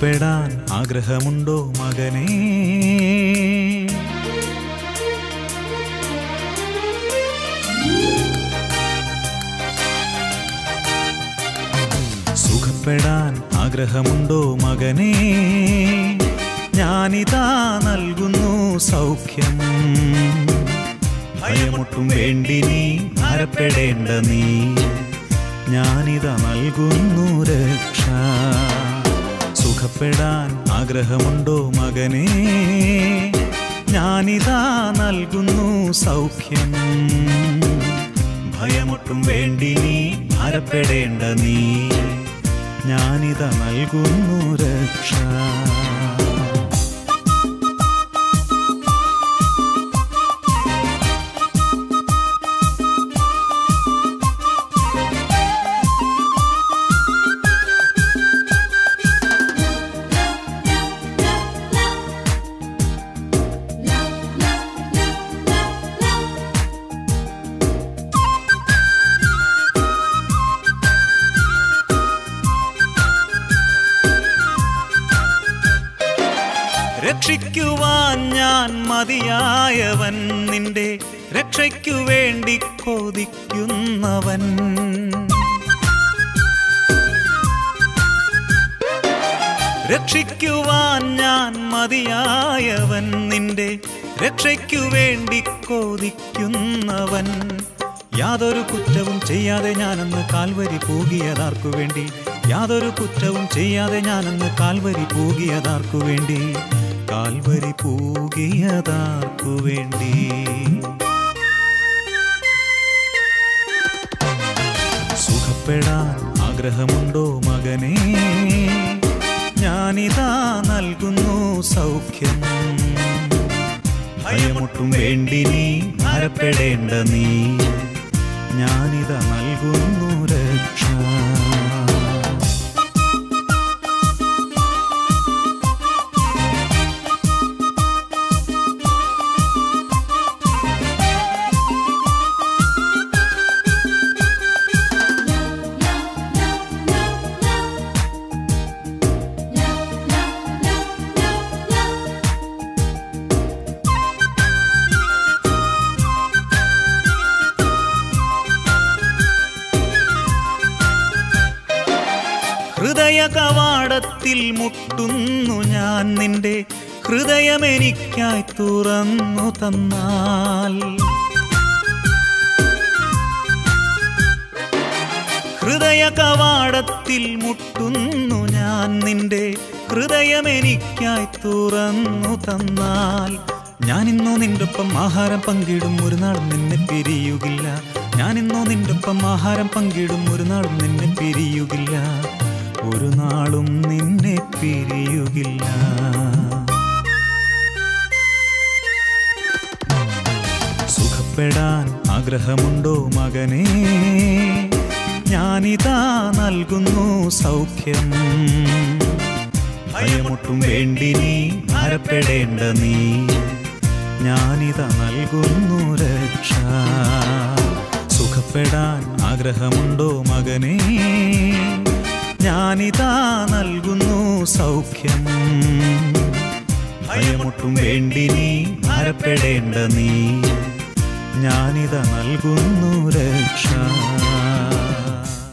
സുഖപ്പെടാൻ ആഗ്രഹമുണ്ടോ മകനേ സുഖപ്പെടാൻ ആഗ്രഹമുണ്ടോ മകനേ ഞാനിതാ നൽകുന്നു സൗഖ്യം ഭയമൊട്ടും വേണ്ടി നീ ഭാരപ്പെടേണ്ട നീ ഞാനിതാ നൽകുന്നു രക്ഷ സുഖപ്പെടാൻ ആഗ്രഹമുണ്ടോ മകനേ ഞാനിതാ നൽകുന്നു സൗഖ്യം ഭയമൊട്ടും വേണ്ടി നീ ഭാരപ്പെടേണ്ട നീ ഞാനിതാ നൽകുന്നു രക്ഷ രക്ഷിക്കുവാൻ ഞാൻ മതിയായവൻ നിന്റെ രക്ഷയ്ക്കു വേണ്ടി കൊതിക്കുന്നവൻ രക്ഷിക്കുവാൻ ഞാൻ മതിയായവൻ നിന്റെ രക്ഷയ്ക്കു വേണ്ടി കൊതിക്കുന്നവൻ യാതൊരു കുറ്റവും ചെയ്യാതെ ഞാനന്ന് കാൽവരി പൂകിയതാർക്കു വേണ്ടി യാതൊരു കുറ്റവും ചെയ്യാതെ ഞാനന്ന് കാൽവരി പൂകിയതാർക്കു വേണ്ടി കാൽവരി പൂകിയതാർക്കു വേണ്ടി സുഖപ്പെടാൻ ആഗ്രഹമുണ്ടോ മകനേ ഞാനിതാ നൽകുന്നു സൗഖ്യം ഭയമൊട്ടും വേണ്ടി നീ ഭാരപ്പെടേണ്ട നീ ഞാനിതാ നൽകുന്നു രക്ഷ ഹൃദയ കവാടത്തിൽ മുട്ടുന്നു ഞാൻ നിന്റെ ഹൃദയമെനിക്കായി തുറന്നു തന്നാൽ ഹൃദയ കവാടത്തിൽ മുട്ടുന്നു ഞാൻ നിന്റെ ഹൃദയമെനിക്കായി തുറന്നു തന്നാൽ ഞാനിന്നോ നിന്റൊപ്പം ആഹാരം പങ്കിടും ഒരു നാളും നിന്നെ പിരിയുകില്ല ഞാനിന്നോ നിന്റൊപ്പം ആഹാരം പങ്കിടും ഒരു നാളും നിന്നെ പിരിയുകില്ല ഒരു നാളും നിന്നെ പിരിയുകില്ല സുഖപ്പെടാൻ ആഗ്രഹമുണ്ടോ മകനേ ഞാനിതാ നൽകുന്നു സൗഖ്യം ഭയമൊട്ടും വേണ്ടി നീ ഭാരപ്പെടേണ്ട നീ ഞാനിതാ നൽകുന്നു രക്ഷ സുഖപ്പെടാൻ ആഗ്രഹമുണ്ടോ മകനേ ഞാനിതാ നൽകുന്നു സൗഖ്യം ഭയമൊട്ടും വേണ്ടി നീ ഭാരപ്പെടേണ്ട നീ ഞാനിതാ നൽകുന്നു രക്ഷ